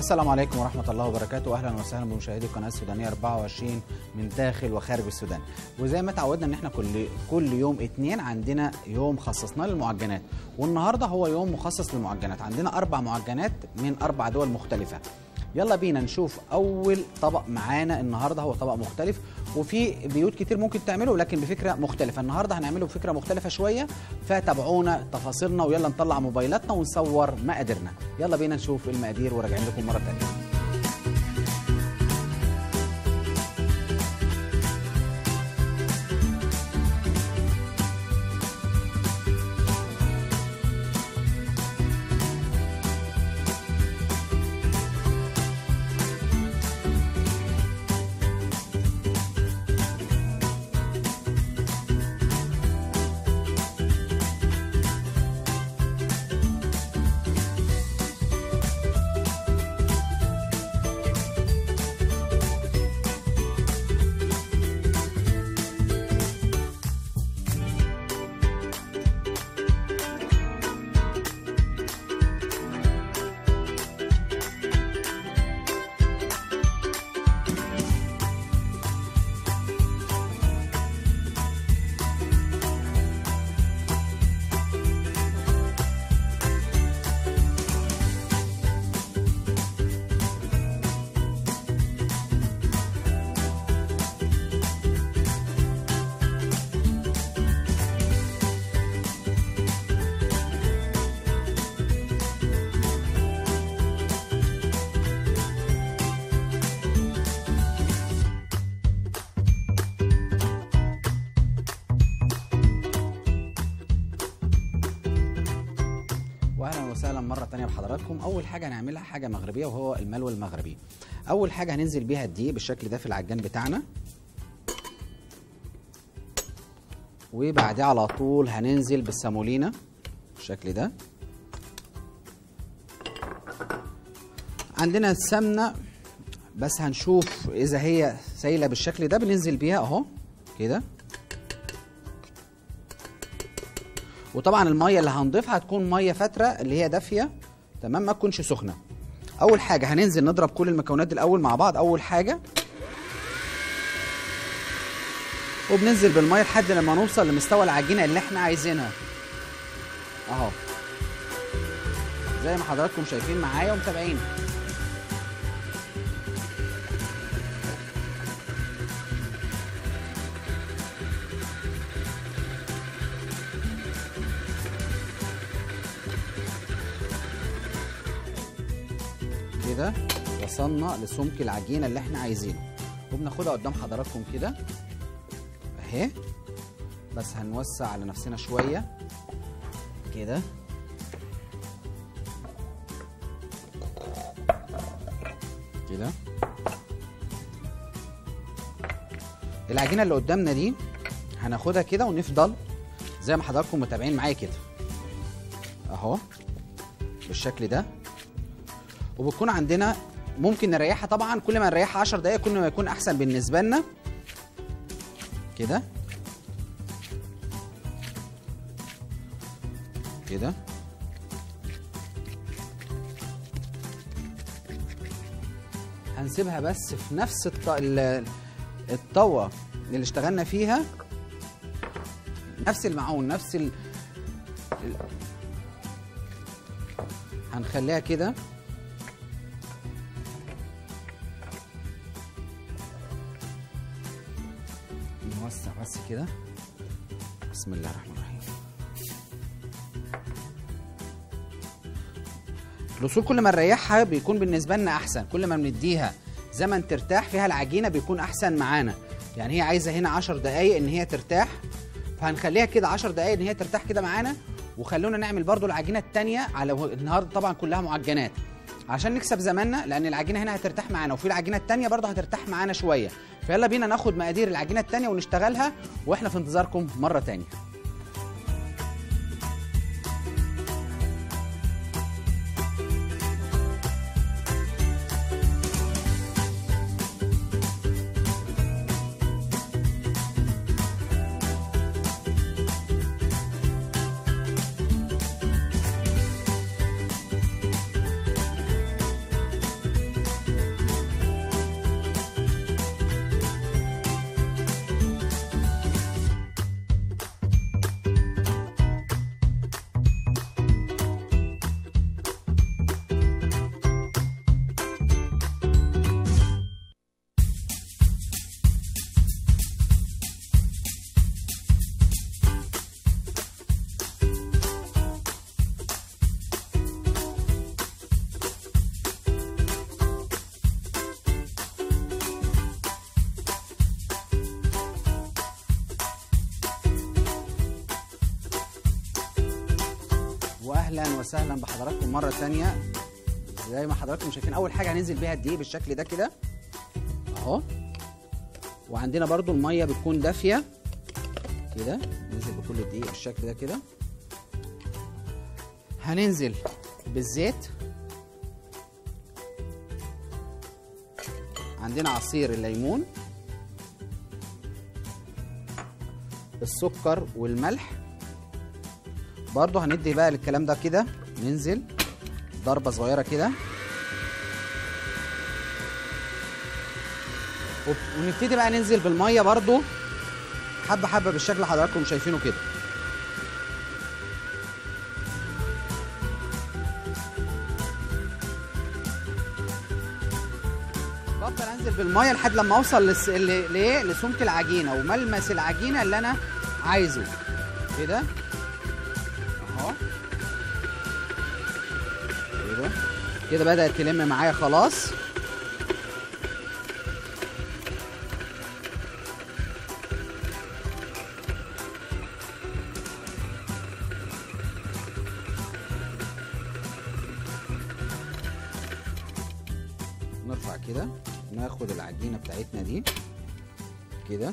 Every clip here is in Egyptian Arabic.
السلام عليكم ورحمة الله وبركاته أهلا وسهلا بمشاهدي قناة السودانية 24 من داخل وخارج السودان وزي ما تعودنا إن احنا كل كل يوم اتنين عندنا يوم خصصناه للمعجنات والنهاردة هو يوم مخصص للمعجنات عندنا أربع معجنات من أربع دول مختلفة يلا بينا نشوف أول طبق معانا النهاردة هو طبق مختلف وفي بيوت كتير ممكن تعمله لكن بفكرة مختلفة النهاردة هنعمله بفكرة مختلفة شوية فتابعونا تفاصيلنا ويلا نطلع موبايلاتنا ونصور مقاديرنا يلا بينا نشوف المقادير وراجعين لكم مرة تانية واهلا وسهلا مره تانية بحضراتكم اول حاجه هنعملها حاجه مغربيه وهو الملو المغربي اول حاجه هننزل بيها الدقيق بالشكل ده في العجان بتاعنا وبعدها على طول هننزل بالسامولينا بالشكل ده عندنا السمنه بس هنشوف اذا هي سايله بالشكل ده بننزل بيها اهو كده وطبعا الميه اللي هنضيفها هتكون ميه فتره اللي هي دافيه تمام ما تكونش سخنه اول حاجه هننزل نضرب كل المكونات دي الاول مع بعض اول حاجه وبننزل بالميه لحد لما نوصل لمستوى العجينه اللي احنا عايزينها اهو زي ما حضراتكم شايفين معايا ومتابعين كده وصلنا لسمك العجينه اللي احنا عايزينه وبناخدها قدام حضراتكم كده اهي بس هنوسع على نفسنا شويه كده كده العجينه اللي قدامنا دي هناخدها كده ونفضل زي ما حضراتكم متابعين معايا كده اهو بالشكل ده وبتكون عندنا ممكن نريحها طبعا كل ما نريحها 10 دقايق كل ما يكون احسن بالنسبه لنا كده كده هنسيبها بس في نفس الط... ال- الطوه اللي اشتغلنا فيها نفس المعون نفس ال... ال- هنخليها كده نوسع بس كده بسم الله الرحمن الرحيم الوصول كل ما نريحها بيكون بالنسبه لنا احسن كل ما بنديها زمن ترتاح فيها العجينه بيكون احسن معانا يعني هي عايزه هنا 10 دقائق ان هي ترتاح فهنخليها كده 10 دقائق ان هي ترتاح كده معانا وخلونا نعمل برضو العجينه التانية على النهارده طبعا كلها معجنات عشان نكسب زماننا لان العجينه هنا هترتاح معانا وفي العجينه التانية برضو هترتاح معانا شويه فيلا بينا ناخد مقادير العجينه التانية ونشتغلها واحنا في انتظاركم مره تانية اهلا وسهلا بحضراتكم مره ثانيه زي ما حضراتكم شايفين اول حاجه هننزل بيها الدقيق بالشكل ده كده اهو وعندنا برضو الميه بتكون دافيه كده ننزل بكل الدقيق بالشكل ده كده هننزل بالزيت عندنا عصير الليمون السكر والملح برضو هندي بقى للكلام ده كده ننزل ضربة صغيرة كده وب- ونبتدي بقى ننزل بالمية برضو حبة حبة بالشكل اللي حضراتكم شايفينه كده بفضل انزل بالميه لحد لما اوصل لس... ل... ليه لسمك العجينه وملمس العجينه اللي انا عايزه كده اهو كده كده بدات تلم معايا خلاص نرفع كده ناخد العجينه بتاعتنا دي كده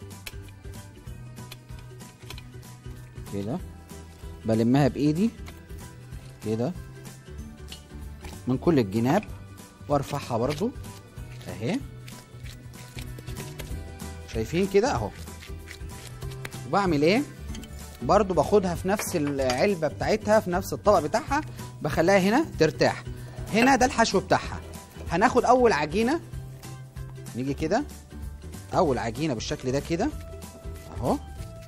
كده بلمها بايدي كده من كل الجناب وارفعها برضو اهي شايفين كده اهو وبعمل ايه برضو باخدها في نفس العلبة بتاعتها في نفس الطبق بتاعها بخليها هنا ترتاح هنا ده الحشو بتاعها هناخد اول عجينة نيجي كده اول عجينة بالشكل ده كده اهو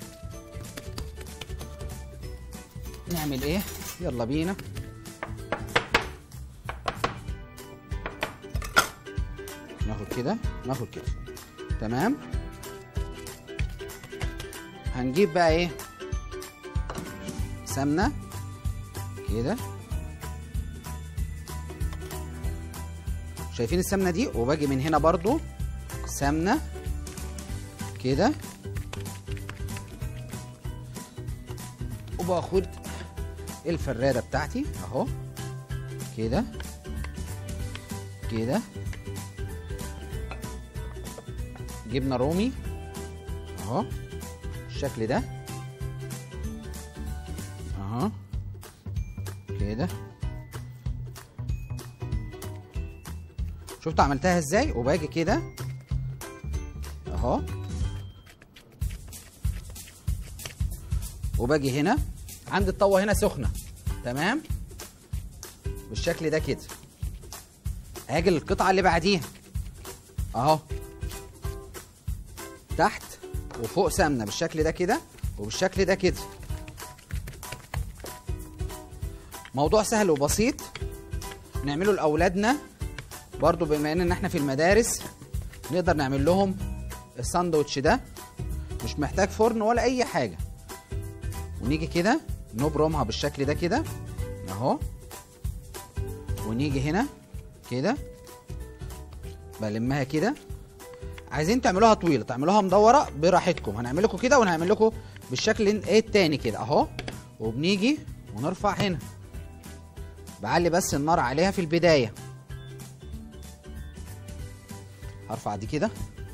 نعمل ايه يلا بينا ناخد كده ناخد كده تمام هنجيب بقى ايه سمنه كده شايفين السمنه دي وباجي من هنا برضو سمنه كده وباخد الفراده بتاعتي اهو كده كده جبنه رومي اهو بالشكل ده اهو كده شفتوا عملتها ازاي وباجي كده اهو وباجي هنا عند الطاوه هنا سخنه تمام بالشكل ده كده هاجي للقطعه اللي بعديها اهو تحت وفوق سمنه بالشكل ده كده وبالشكل ده كده موضوع سهل وبسيط نعمله لاولادنا برضو بما ان احنا في المدارس نقدر نعمل لهم الساندوتش ده مش محتاج فرن ولا اي حاجه ونيجي كده نبرمها بالشكل ده كده اهو ونيجي هنا كده بلمها كده عايزين تعملوها طويله تعملوها مدوره براحتكم هنعمل لكم كده ونعمل لكم بالشكل ايه التاني كده اهو وبنيجي ونرفع هنا بعلي بس النار عليها في البدايه هرفع دي كده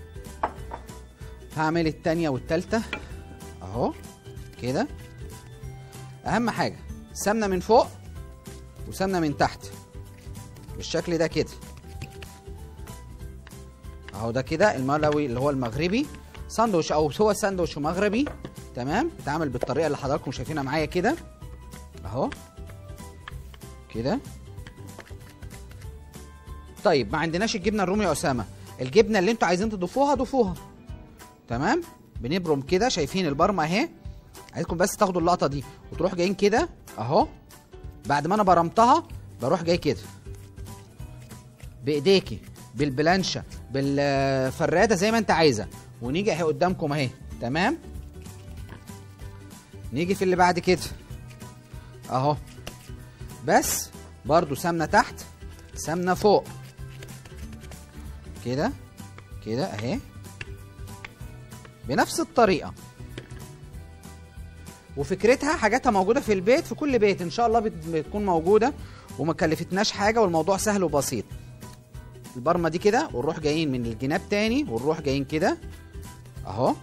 هعمل التانية والتالتة اهو كده اهم حاجة سمنة من فوق وسمنة من تحت بالشكل ده كده اهو ده كده الملوي اللي هو المغربي ساندوتش او هو ساندوتش مغربي تمام اتعمل بالطريقه اللي حضراتكم شايفينها معايا كده اهو كده طيب ما عندناش الجبنه الرومي يا اسامه الجبنه اللي انتوا عايزين تضيفوها ضيفوها تمام بنبرم كده شايفين البرمه اهي عايزكم بس تاخدوا اللقطه دي وتروح جايين كده اهو بعد ما انا برمتها بروح جاي كده بايديكي بالبلانشه بالفراده زي ما انت عايزه ونيجي اهي قدامكم اهي تمام نيجي في اللي بعد كده اهو بس برضو سمنه تحت سمنه فوق كده كده اهي بنفس الطريقه وفكرتها حاجاتها موجوده في البيت في كل بيت ان شاء الله بت- بتكون موجوده وما كلفتناش حاجه والموضوع سهل وبسيط البرمه دي كده ونروح جايين من الجناب تاني ونروح جايين كده اهو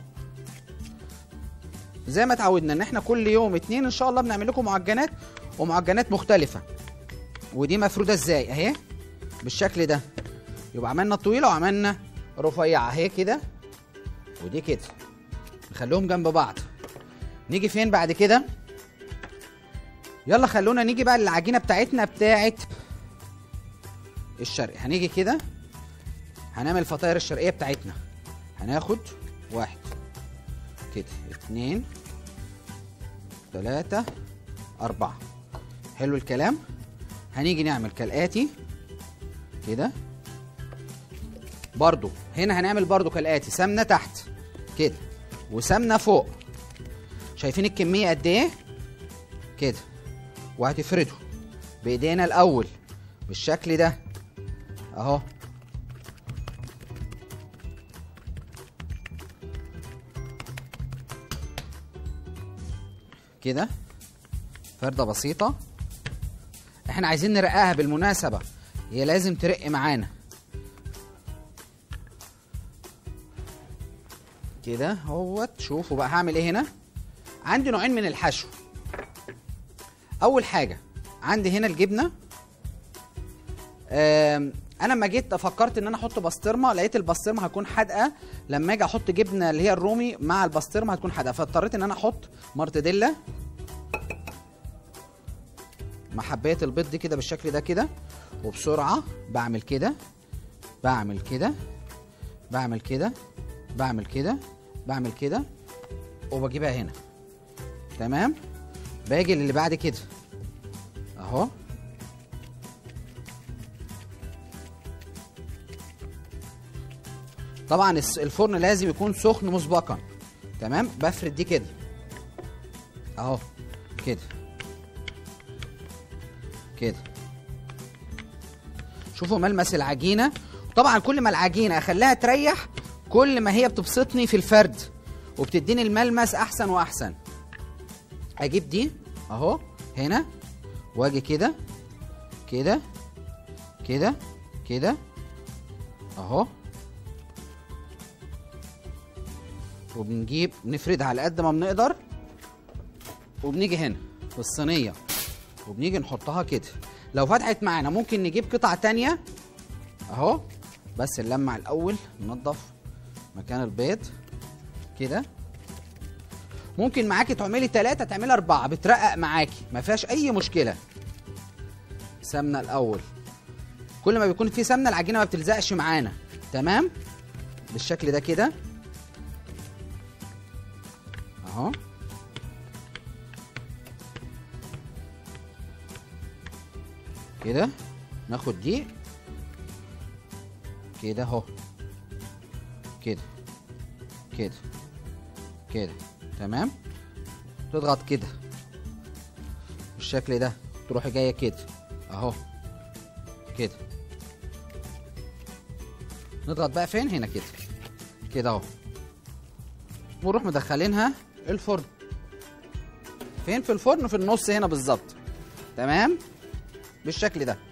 زي ما اتعودنا ان احنا كل يوم اتنين ان شاء الله بنعمل لكم معجنات ومعجنات مختلفه ودي مفروده ازاي اهي بالشكل ده يبقى عملنا طويله وعملنا رفيعه اهي كده ودي كده نخليهم جنب بعض نيجي فين بعد كده يلا خلونا نيجي بقى للعجينه بتاعتنا بتاعت الشرق هنيجي كده هنعمل الفطاير الشرقيه بتاعتنا هناخد واحد كده اتنين تلاتة أربعة حلو الكلام هنيجي نعمل كالآتي كده برضو هنا هنعمل برضو كالآتي سمنة تحت كده وسمنة فوق شايفين الكمية قد ايه كده وهتفردوا بايدينا الاول بالشكل ده اهو كده فردة بسيطة احنا عايزين نرقاها بالمناسبة هي لازم ترق معانا كده اهوت شوفوا بقى هعمل ايه هنا عندي نوعين من الحشو اول حاجه عندي هنا الجبنه آم، انا لما جيت فكرت ان انا احط بسطرمه لقيت البسطرمه هتكون حادقه لما اجي احط جبنه اللي هي الرومي مع البسطرمه هتكون حادقه فاضطريت ان انا احط مرتديلا مع حبايه البيض دي كده بالشكل ده كده وبسرعه بعمل كده بعمل كده بعمل كده بعمل كده بعمل كده وبجيبها هنا تمام باجي للي بعد كده اهو طبعا الس- الفرن لازم يكون سخن مسبقا تمام بفرد دي كده اهو كده كده شوفوا ملمس العجينه طبعا كل ما العجينه اخليها تريح كل ما هي بتبسطني في الفرد وبتديني الملمس احسن واحسن اجيب دي اهو هنا واجي كده كده كده كده اهو وبنجيب نفردها على قد ما بنقدر وبنيجي هنا في الصينيه وبنيجي نحطها كده لو فتحت معانا ممكن نجيب قطع تانية اهو بس نلمع الاول ننضف مكان البيض كده ممكن معاكي تعملي ثلاثة تعملي أربعة بترقق معاكي ما فيهاش أي مشكلة سمنة الأول كل ما بيكون في سمنة العجينة ما بتلزقش معانا تمام بالشكل ده كده أهو كده ناخد دي كده اهو كده كده كده تمام تضغط كده بالشكل ده تروحي جايه كده اهو كده نضغط بقى فين هنا كده كده اهو ونروح مدخلينها الفرن فين في الفرن في النص هنا بالظبط تمام بالشكل ده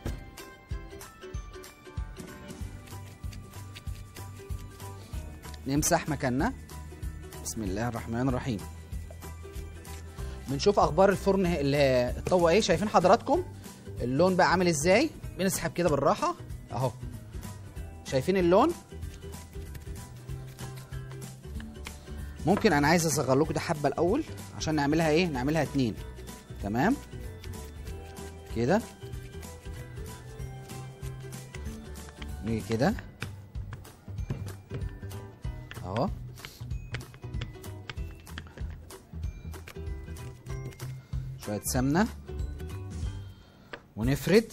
نمسح مكاننا بسم الله الرحمن الرحيم بنشوف اخبار الفرن اللي الطوه ايه شايفين حضراتكم اللون بقى عامل ازاي بنسحب كده بالراحه اهو شايفين اللون ممكن انا عايز اصغر لكم ده حبه الاول عشان نعملها ايه نعملها اتنين تمام كده نيجي كده اهو شويه سمنه ونفرد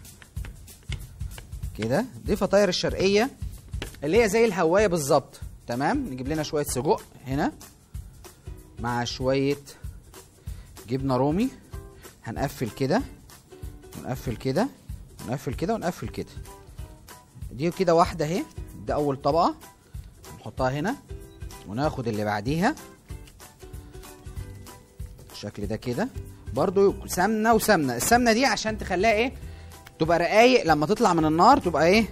كده دي فطاير الشرقيه اللي هي زي الهوايه بالظبط تمام نجيب لنا شويه سجق هنا مع شويه جبنه رومي هنقفل كده ونقفل كده ونقفل كده ونقفل كده دي كده واحده اهي ده اول طبقه نحطها هنا وناخد اللي بعديها بالشكل ده كده برضو سمنه وسمنه السمنه دي عشان تخليها ايه تبقى رقايق لما تطلع من النار تبقى ايه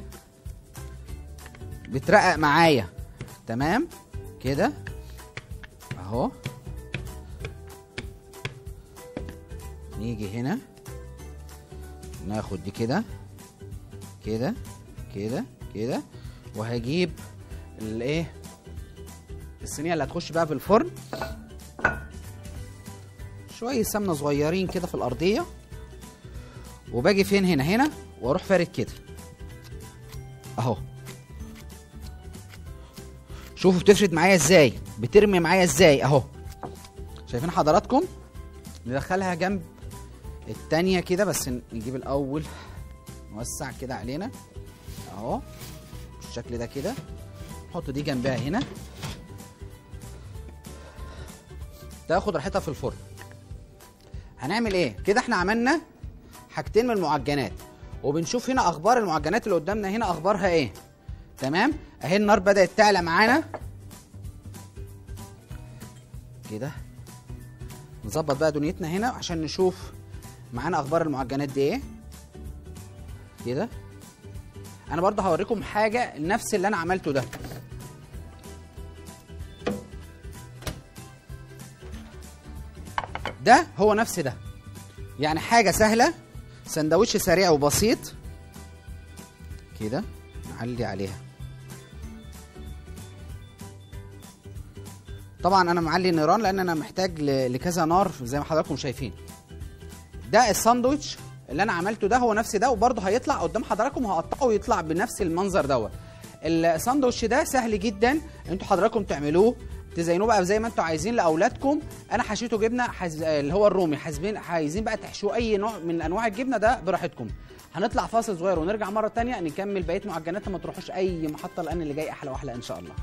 بترقق معايا تمام كده اهو نيجي هنا ناخد دي كده كده كده كده وهجيب الايه الصينيه اللي هتخش بقى في الفرن شويه سمنه صغيرين كده في الارضيه وباجي فين هنا هنا واروح فارد كده اهو شوفوا بتفرد معايا ازاي بترمي معايا ازاي اهو شايفين حضراتكم ندخلها جنب التانية كده بس نجيب الاول نوسع كده علينا اهو بالشكل ده كده نحط دي جنبها هنا تاخد راحتها في الفرن هنعمل ايه كده احنا عملنا حاجتين من المعجنات وبنشوف هنا اخبار المعجنات اللي قدامنا هنا اخبارها ايه تمام اهي النار بدات تعلى معانا كده نظبط بقى دنيتنا هنا عشان نشوف معانا اخبار المعجنات دي ايه كده انا برضه هوريكم حاجه نفس اللي انا عملته ده ده هو نفس ده يعني حاجه سهله سندوتش سريع وبسيط كده نعلي عليها طبعا انا معلي النيران لان انا محتاج ل- لكذا نار زي ما حضراتكم شايفين ده الساندوتش اللي انا عملته ده هو نفس ده وبرضه هيطلع قدام حضراتكم هقطعه ويطلع بنفس المنظر دوت الساندوتش ده سهل جدا انتوا حضراتكم تعملوه تزينوه بقى زي ما انتوا عايزين لاولادكم انا حشيته جبنه حز... اللي هو الرومي حاسبين عايزين بقى تحشوه اي نوع من انواع الجبنه ده براحتكم هنطلع فاصل صغير ونرجع مره تانية نكمل بقيه معجناتنا ما تروحوش اي محطه لان اللي جاي احلى واحلى ان شاء الله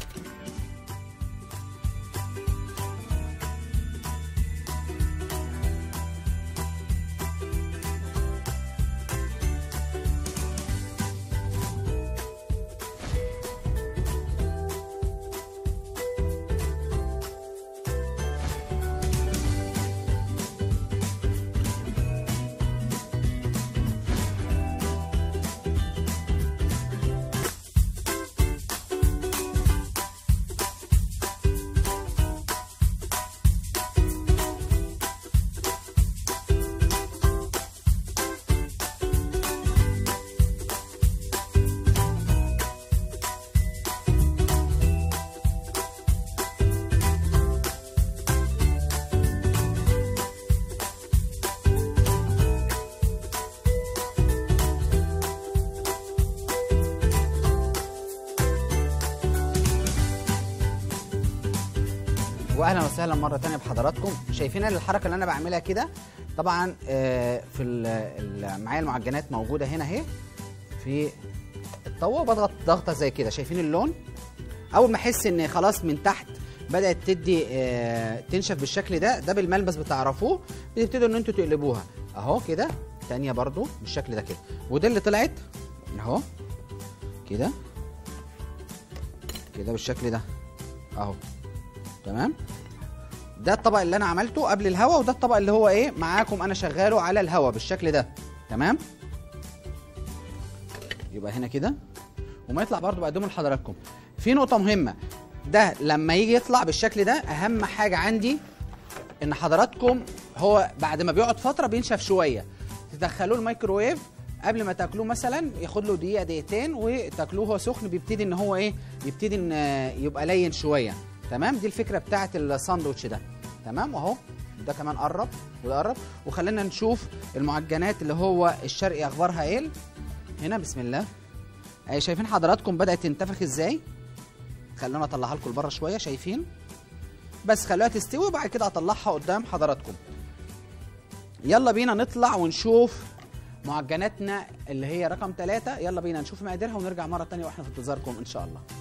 واهلا وسهلا مره تانية بحضراتكم شايفين الحركه اللي انا بعملها كده طبعا آه، في ال- ال- معايا المعجنات موجوده هنا اهي في الطاوه بضغط ضغطه زي كده شايفين اللون اول ما احس ان خلاص من تحت بدات تدي آه، تنشف بالشكل ده ده بالملمس بتعرفوه بتبتدوا ان انتوا تقلبوها اهو كده تانية برضو بالشكل ده كده وده اللي طلعت اهو كده كده بالشكل ده اهو تمام ده الطبق اللي انا عملته قبل الهوا وده الطبق اللي هو ايه معاكم انا شغاله على الهوا بالشكل ده تمام يبقى هنا كده وما يطلع برضو بقدمه لحضراتكم في نقطه مهمه ده لما يجي يطلع بالشكل ده اهم حاجه عندي ان حضراتكم هو بعد ما بيقعد فتره بينشف شويه تدخلوه الميكروويف قبل ما تاكلوه مثلا ياخد له دقيقه دقيقتين وتاكلوه هو سخن بيبتدي ان هو ايه يبتدي ان يبقى لين شويه تمام دي الفكره بتاعه الساندوتش ده تمام اهو ده كمان قرب وده قرب وخلينا نشوف المعجنات اللي هو الشرقي اخبارها ايه هنا بسم الله اهي شايفين حضراتكم بدات تنتفخ ازاي خلونا اطلعها لكم لبره شويه شايفين بس خلوها تستوي وبعد كده اطلعها قدام حضراتكم يلا بينا نطلع ونشوف معجناتنا اللي هي رقم ثلاثة يلا بينا نشوف مقاديرها ونرجع مرة تانية واحنا في انتظاركم ان شاء الله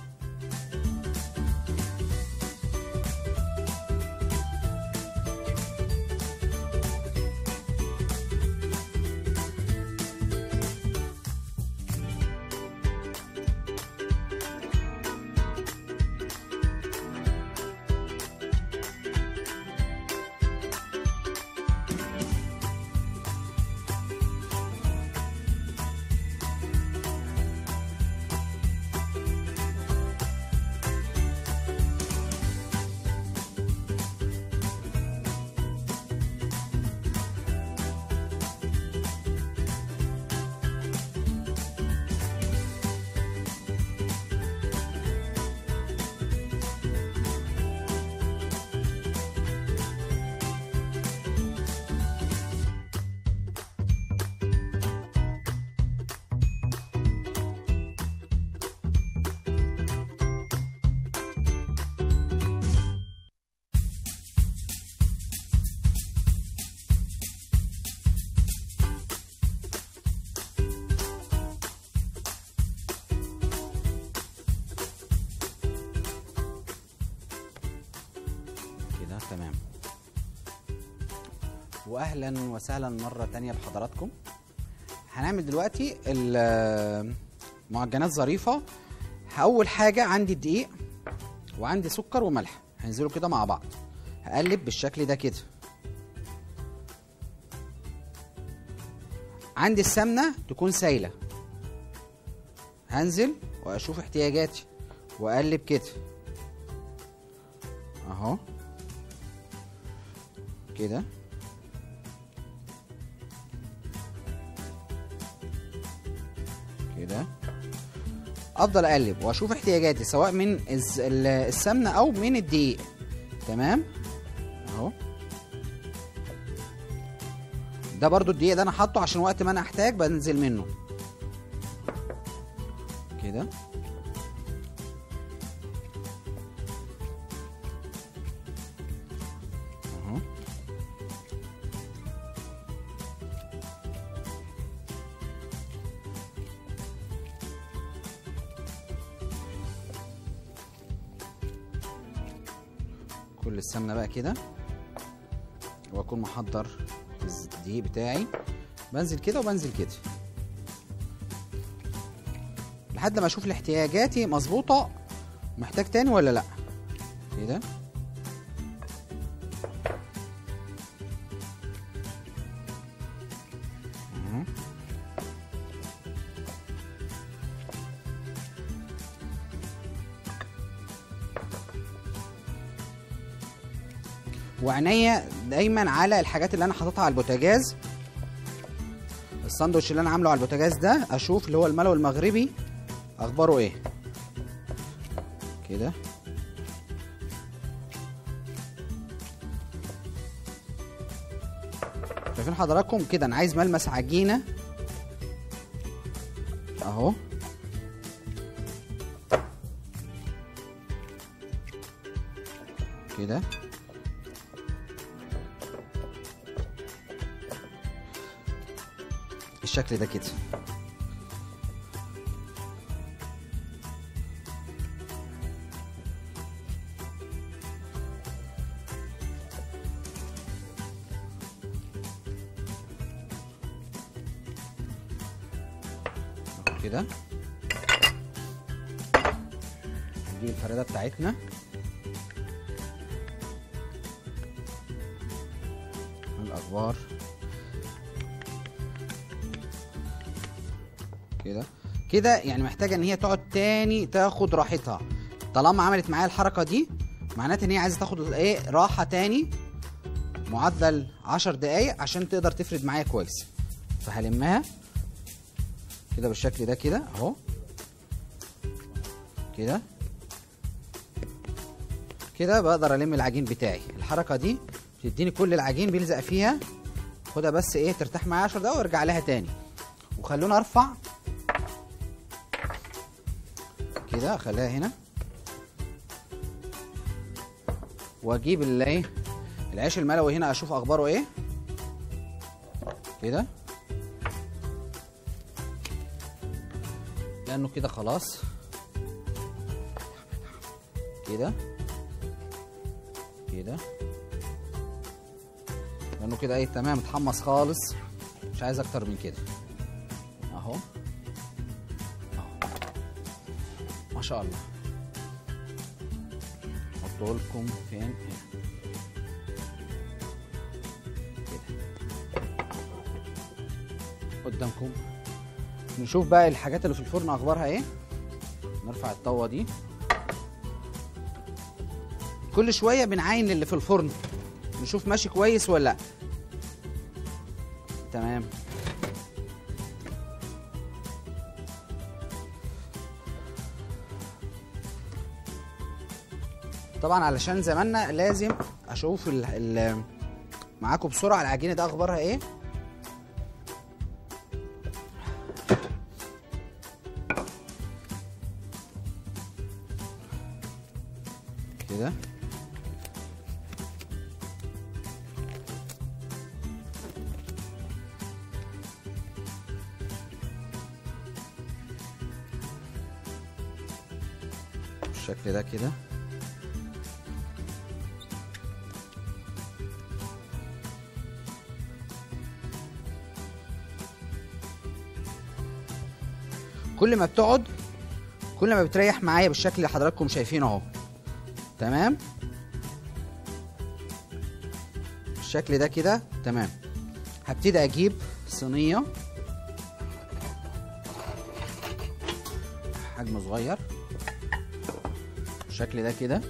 واهلا وسهلا مره تانية بحضراتكم هنعمل دلوقتي ال- معجنات ظريفه اول حاجه عندي الدقيق وعندي سكر وملح هنزلوا كده مع بعض هقلب بالشكل ده كده عندي السمنه تكون سايله هنزل واشوف احتياجاتي واقلب كده اهو كده كده افضل اقلب واشوف احتياجاتي سواء من الز- ال- السمنه او من الدقيق تمام اهو ده برضو الدقيق ده انا حاطه عشان وقت ما انا احتاج بنزل منه كده اهو كل السمنه بقى كده واكون محضر الدقيق بتاعي بنزل كده وبنزل كده لحد ما اشوف الاحتياجاتي مظبوطه محتاج تاني ولا لا كده أهو. وعينيا دايما على الحاجات اللي انا حاططها على البوتاجاز الساندوتش اللي انا عامله على البوتاجاز ده اشوف اللي هو الملو المغربي اخباره ايه كده شايفين حضراتكم كده انا عايز ملمس عجينه اهو كده بالشكل ده كده أهو كده نجيب الفرادة بتاعتنا الأخبار كده كده يعني محتاجه ان هي تقعد تاني تاخد راحتها طالما عملت معايا الحركه دي معناته ان هي عايزه تاخد ايه راحه تاني معدل 10 دقايق عشان تقدر تفرد معايا كويس فهلمها كده بالشكل ده كده اهو كده كده بقدر الم العجين بتاعي الحركه دي بتديني كل العجين بيلزق فيها خدها بس ايه ترتاح معايا 10 دقايق وارجع لها تاني وخلونا ارفع كده اخليها هنا واجيب الايه العيش الملوي هنا اشوف اخباره ايه كده لانه كده خلاص كده كده لانه كده ايه تمام اتحمص خالص مش عايز اكتر من كده اهو اهو ما شاء الله احطه لكم فين هنا كده قدامكم نشوف بقى الحاجات اللي في الفرن اخبارها ايه نرفع الطاوه دي كل شويه بنعاين اللي في الفرن نشوف ماشي كويس ولا لا تمام طبعا علشان زماننا لازم اشوف ال ال معاكم بسرعه العجينه ده اخبارها ايه كده بالشكل ده كده كل ما بتقعد كل ما بتريح معايا بالشكل اللي حضراتكم شايفينه اهو تمام بالشكل ده كده تمام هبتدي اجيب صينيه حجم صغير بالشكل ده كده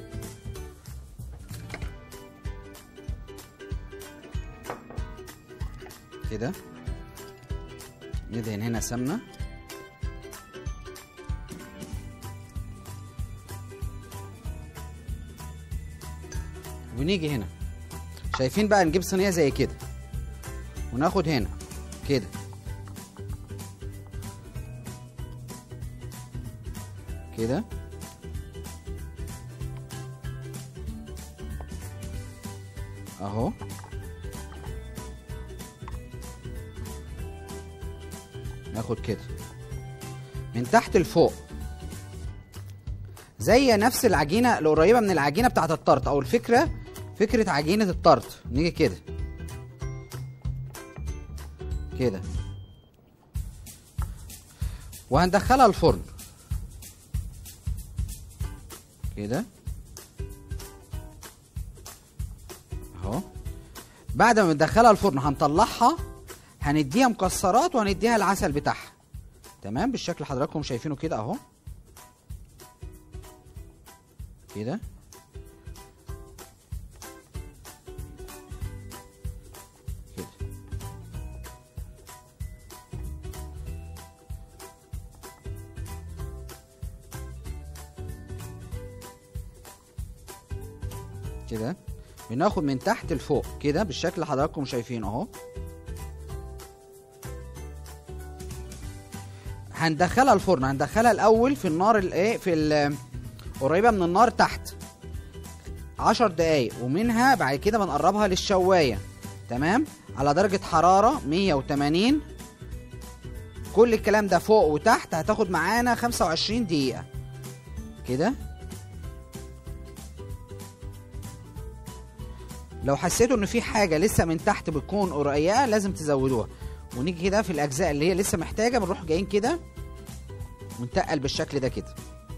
كده ندهن هنا سمنه ونيجي هنا شايفين بقى نجيب صينيه زي كده وناخد هنا كده كده اهو ناخد كده من تحت لفوق زي نفس العجينه القريبه من العجينه بتاعت الطرط او الفكره فكره عجينه الطرط نيجي كده كده وهندخلها الفرن كده اهو بعد ما ندخلها الفرن هنطلعها هنديها مكسرات وهنديها العسل بتاعها تمام بالشكل اللي حضراتكم شايفينه كده اهو كده كده كده بناخد من تحت لفوق كده بالشكل اللي حضراتكم شايفينه اهو هندخلها الفرن هندخلها الاول في النار الايه في ال- قريبه من النار تحت عشر دقايق ومنها بعد كده بنقربها للشوايه تمام على درجه حراره 180 كل الكلام ده فوق وتحت هتاخد معانا 25 دقيقه كده لو حسيتوا ان في حاجه لسه من تحت بتكون رقيقه لازم تزودوها ونيجي كده في الاجزاء اللي هي لسه محتاجه بنروح جايين كده ونتقل بالشكل ده كده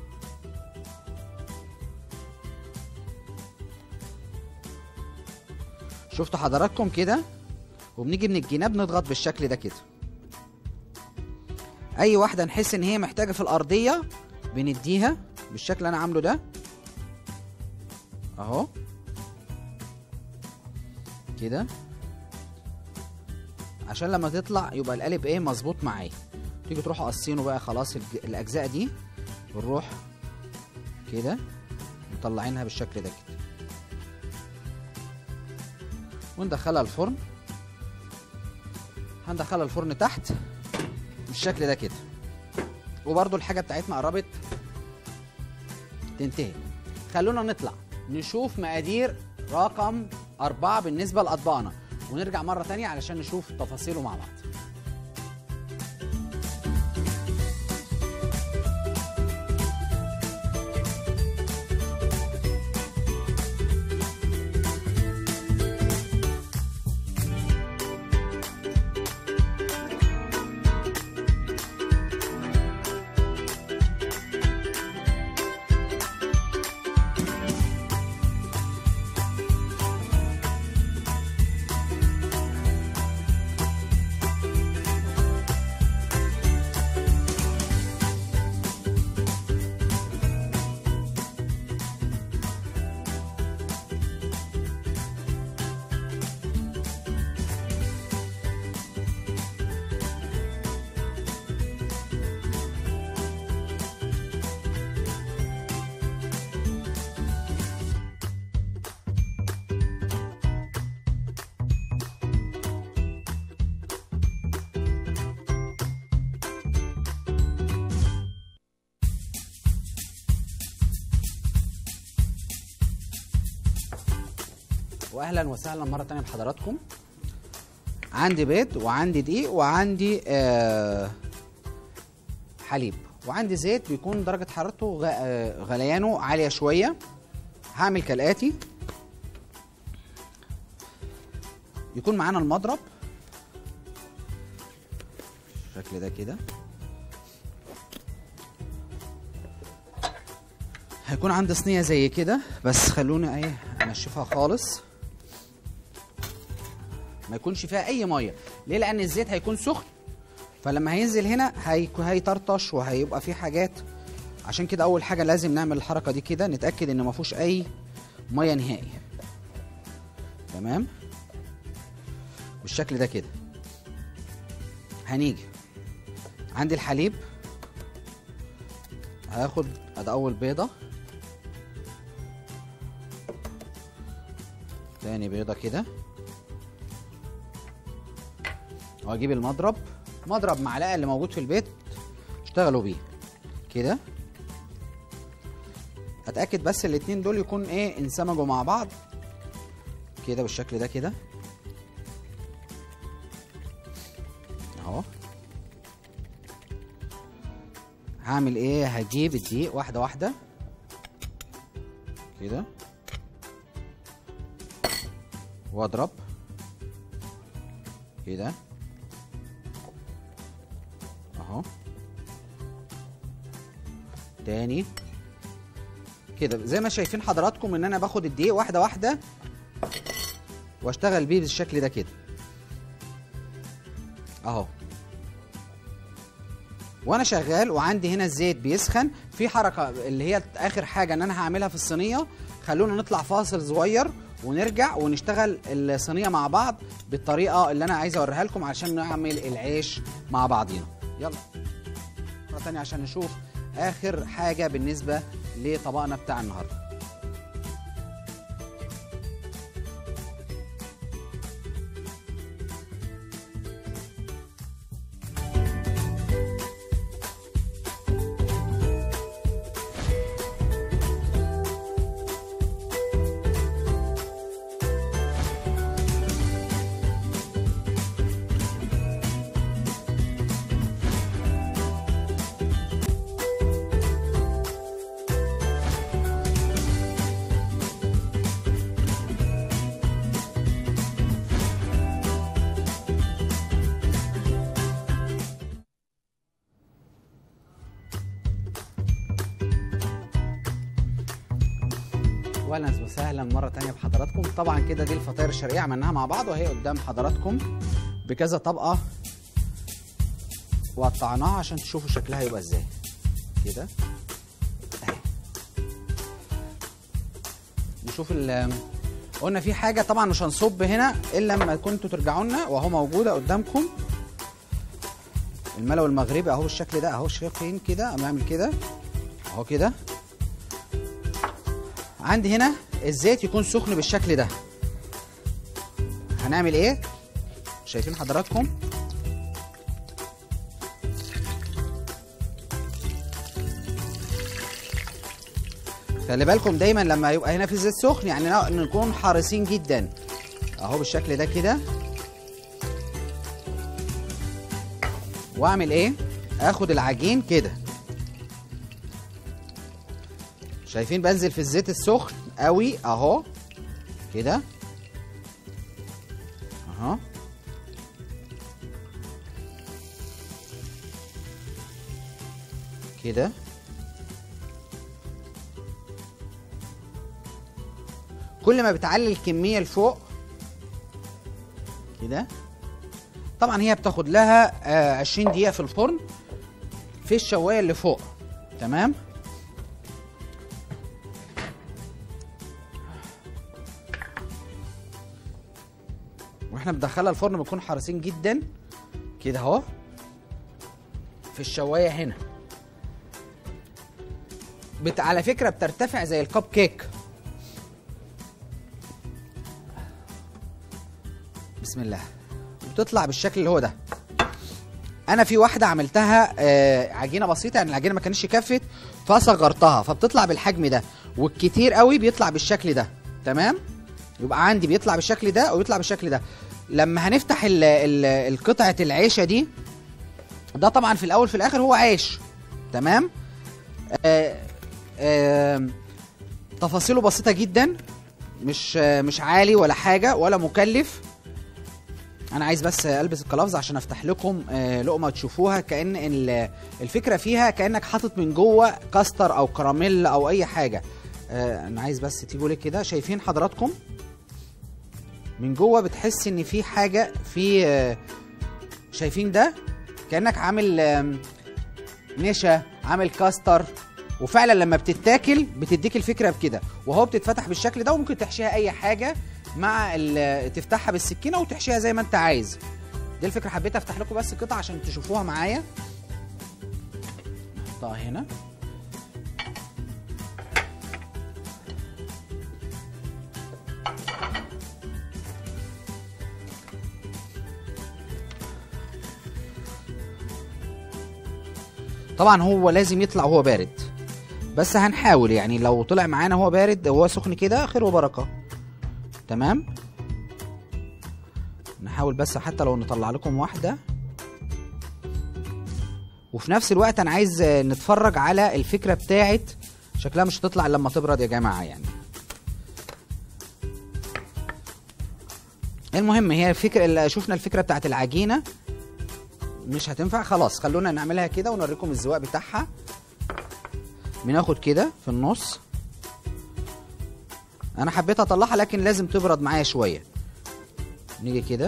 شفتوا حضراتكم كده وبنيجي من الجناب نضغط بالشكل ده كده اي واحده نحس ان هي محتاجه في الارضيه بنديها بالشكل اللي انا عامله ده اهو كده عشان لما تطلع يبقى القالب ايه مظبوط معايا تيجي تروحوا قاصينه بقى خلاص الج- الاجزاء دي بنروح كده مطلعينها بالشكل ده كده وندخلها الفرن هندخلها الفرن تحت بالشكل ده كده وبرضو الحاجة بتاعتنا قربت تنتهي خلونا نطلع نشوف مقادير رقم أربعة بالنسبة لأطباقنا ونرجع مرة تانية علشان نشوف تفاصيله مع بعض واهلا وسهلا مره تانية بحضراتكم عندي بيض وعندي دقيق وعندي آه حليب وعندي زيت بيكون درجه حرارته غ- آه، غليانه عاليه شويه هعمل كالاتي يكون معانا المضرب بالشكل ده كده هيكون عندي صينيه زي كده بس خلوني ايه انشفها خالص ما يكونش فيها اي ميه ليه لان الزيت هيكون سخن فلما هينزل هنا هيك- هيطرطش وهيبقى فيه حاجات عشان كده اول حاجه لازم نعمل الحركه دي كده نتاكد ان ما فيهوش اي ميه نهائي تمام بالشكل ده كده هنيجي عندي الحليب هاخد ادي اول بيضه تاني بيضه كده واجيب المضرب مضرب معلقه اللي موجود في البيت اشتغلوا بيه كده اتاكد بس الاتنين دول يكون ايه اندمجوا مع بعض كده بالشكل ده كده اهو هعمل ايه هجيب الدقيق واحده واحده كده واضرب كده اهو تاني كده زي ما شايفين حضراتكم ان انا باخد الدقيق واحده واحده واشتغل بيه بالشكل ده كده اهو وانا شغال وعندي هنا الزيت بيسخن في حركه اللي هي اخر حاجه ان انا هعملها في الصينيه خلونا نطلع فاصل صغير ونرجع ونشتغل الصينيه مع بعض بالطريقه اللي انا عايز اوريها لكم عشان نعمل العيش مع بعضينا يلا مره تانية عشان نشوف اخر حاجه بالنسبه لطبقنا بتاع النهارده واهلا وسهلا مره تانية بحضراتكم طبعا كده دي الفطاير الشرقيه عملناها مع بعض وهي قدام حضراتكم بكذا طبقه وقطعناها عشان تشوفوا شكلها يبقى ازاي كده اهي نشوف ال قلنا في حاجه طبعا مش هنصب هنا الا لما كنتوا ترجعوا لنا وهو موجوده قدامكم الملو المغربي اهو بالشكل ده اهو شايفين كده اما اعمل كده اهو كده عندي هنا الزيت يكون سخن بالشكل ده هنعمل ايه شايفين حضراتكم خلي بالكم دايما لما يبقى هنا في زيت سخن يعني ن- نكون حريصين جدا اهو بالشكل ده كده واعمل ايه اخد العجين كده شايفين بنزل في الزيت السخن قوي اهو كده اهو كده كل ما بتعلي الكميه لفوق كده طبعا هي بتاخد لها آه 20 دقيقه في الفرن في الشوايه اللي فوق تمام واحنا بندخلها الفرن بنكون حريصين جدا كده اهو في الشوايه هنا بت... على فكره بترتفع زي الكب كيك بسم الله بتطلع بالشكل اللي هو ده انا في واحده عملتها آه عجينه بسيطه يعني العجينه ما كانتش كفت فصغرتها فبتطلع بالحجم ده والكتير قوي بيطلع بالشكل ده تمام يبقى عندي بيطلع بالشكل ده ويطلع بالشكل ده لما هنفتح ال ال القطعه العيشه دي ده طبعا في الاول في الاخر هو عيش تمام آه آه تفاصيله بسيطه جدا مش آه مش عالي ولا حاجه ولا مكلف انا عايز بس البس القلافز عشان افتح لكم آه، لقمه تشوفوها كان ال- الفكره فيها كانك حاطط من جوه كاستر او كراميل او اي حاجه آه، انا عايز بس تيجوا لي كده شايفين حضراتكم من جوه بتحس ان في حاجه في آه، شايفين ده كانك عامل آم، نشا عامل كاستر وفعلا لما بتتاكل بتديك الفكره بكده وهو بتتفتح بالشكل ده وممكن تحشيها اي حاجه مع ال- تفتحها بالسكينه وتحشيها زي ما انت عايز دي الفكره حبيت افتح لكم بس قطعه عشان تشوفوها معايا نحطها هنا طبعا هو لازم يطلع وهو بارد بس هنحاول يعني لو طلع معانا هو بارد وهو سخن كده خير وبركه تمام نحاول بس حتى لو نطلع لكم واحده وفي نفس الوقت انا عايز آه، نتفرج على الفكره بتاعت شكلها مش هتطلع الا لما تبرد يا جماعه يعني المهم هي فكرة اللي شفنا الفكره بتاعت العجينه مش هتنفع خلاص خلونا نعملها كده ونوريكم الزواق بتاعها بناخد كده في النص انا حبيت اطلعها لكن لازم تبرد معايا شويه نيجي كده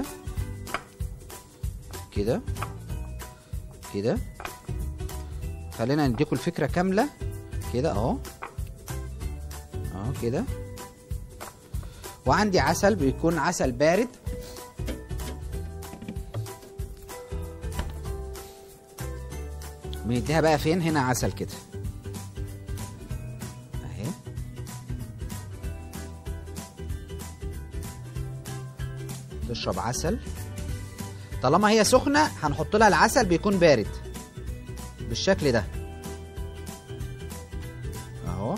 كده كده خلينا نديكم الفكره كامله كده اهو اهو كده وعندي عسل بيكون عسل بارد بنديها بقى فين هنا عسل كده اهي تشرب عسل طالما هي سخنه هنحط لها العسل بيكون بارد بالشكل ده اهو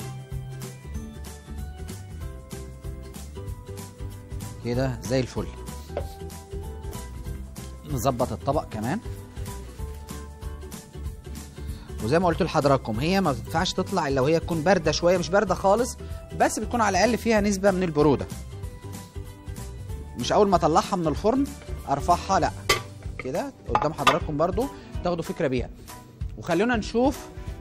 كده زي الفل نظبط الطبق كمان وزي ما قلت لحضراتكم هي ما بتنفعش تطلع الا وهي تكون بارده شويه مش بارده خالص بس بتكون على الاقل فيها نسبه من البروده مش اول ما اطلعها من الفرن ارفعها لا كده قدام حضراتكم برضو تاخدوا فكره بيها وخلونا نشوف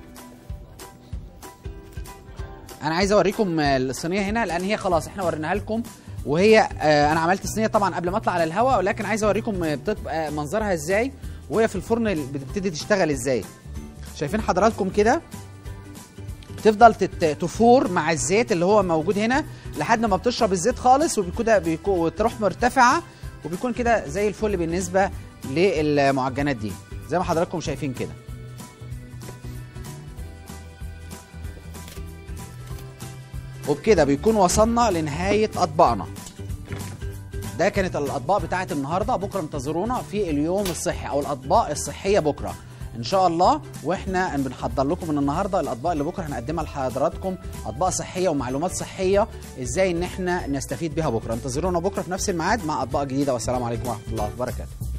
انا عايز اوريكم الصينيه هنا لان هي خلاص احنا وريناها لكم وهي آه، انا عملت الصينيه طبعا قبل ما اطلع على الهواء ولكن عايز اوريكم آه، بتبقى منظرها ازاي وهي في الفرن بتبتدي تشتغل ازاي شايفين حضراتكم كده تفضل تت- تفور مع الزيت اللي هو موجود هنا لحد ما بتشرب الزيت خالص وبكده بيكون وتروح مرتفعه وبيكون كده زي الفل بالنسبه للمعجنات دي زي ما حضراتكم شايفين كده وبكده بيكون وصلنا لنهايه اطباقنا ده كانت الاطباق بتاعت النهارده بكره انتظرونا في اليوم الصحي او الاطباق الصحيه بكره ان شاء الله واحنا بنحضر لكم من النهارده الاطباق اللي بكره هنقدمها لحضراتكم اطباق صحيه ومعلومات صحيه ازاي ان احنا نستفيد بيها بكره انتظرونا بكره في نفس الميعاد مع اطباق جديده والسلام عليكم ورحمه الله وبركاته